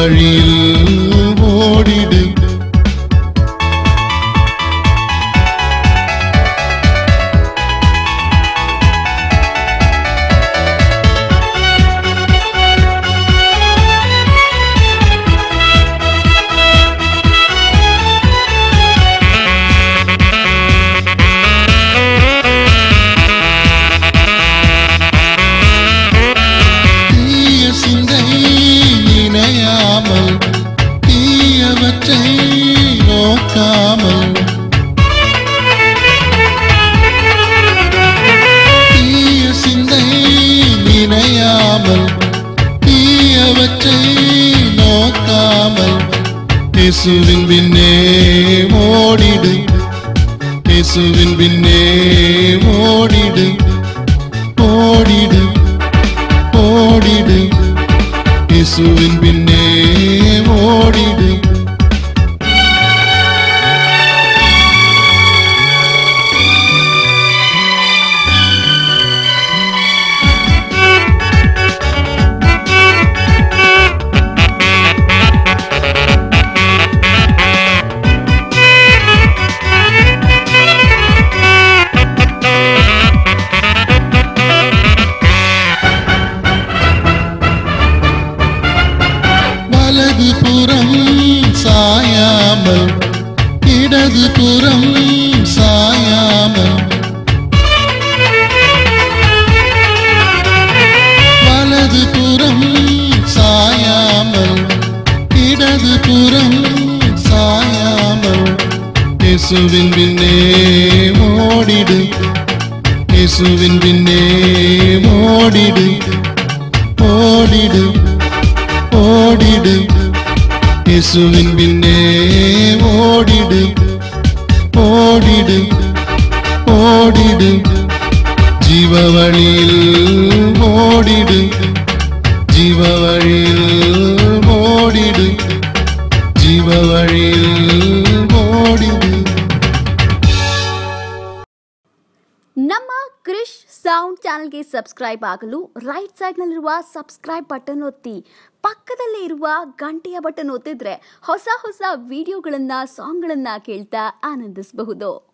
வழியில் ஓடிடு தீய சிந்தை நினையாமல் தீயவற்றை நோக்காமல் தீய சிந்தை நினையாமல் தீயவற்றை நோக்காமல் இயேசுவின் பின்னே ஓடிடு இயேசுவின் பின்னே ஓடிடு ஓடிடு ஓடிடு இயேசுவின் பின்னே ஓடிடு வலது புறம் சாயாமல் இடது புறம் சாயாமல் வலது புறம் சாயாமல் இடது புறம் சாயாமல் இயேசுவின் பின்னே ஓடிடு இயேசுவின் பின்னே ஓடிடு ஓடிடு ஓடிடு இயேசுவின் பின்னே ஓடிடு ஓடிடு ஓடிடு ஜீவ வழியில் ஓடிடு ஜீவ வழியில் ஓடிடு ஜீவ வழியில் ஓடிடு ನಮ್ಮ ಕ್ರಿಶ್ ಸೌಂಡ್ ಚಾನಲ್ಗೆ ಸಬ್ಸ್ಕ್ರೈಬ್ ಆಗಲು ರೈಟ್ ಸೈಡ್ನಲ್ಲಿರುವ ಸಬ್ಸ್ಕ್ರೈಬ್ ಬಟನ್ ಒತ್ತಿ ಪಕ್ಕದಲ್ಲೇ ಇರುವ ಗಂಟೆಯ ಬಟನ್ ಒತ್ತಿದ್ರೆ ಹೊಸ ಹೊಸ ವಿಡಿಯೋಗಳನ್ನ ಸಾಂಗ್ಗಳನ್ನ ಕೇಳ್ತಾ ಆನಂದಿಸಬಹುದು